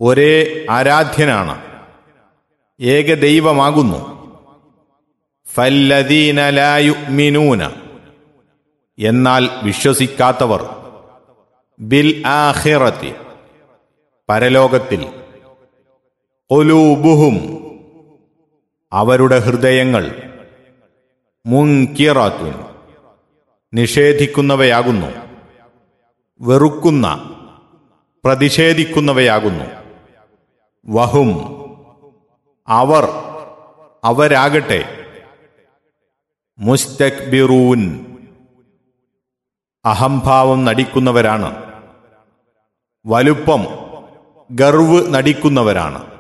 ഒരേ ആരാധ്യനാണ് ഏകദൈവമാകുന്നു ഫല്ലദീന ലാ യുഅ്മിനൂന എന്നാൽ വിശ്വസിക്കാത്തവർ ബിൽ ആഖിറത്തി പരലോകത്തിൽ ഒലൂബുഹും അവരുടെ ഹൃദയങ്ങൾ മുൻകിറാത്തുൻ നിഷേധിക്കുന്നവയാകുന്നു വെറുക്കുന്ന പ്രതിഷേധിക്കുന്നവയാകുന്നു വഹും അവർ അവരാകട്ടെ മുസ്തക്ബിറൂൻ അഹംഭാവം നടിക്കുന്നവരാണ് വലുപ്പം ഗർവ് നടിക്കുന്നവരാണ്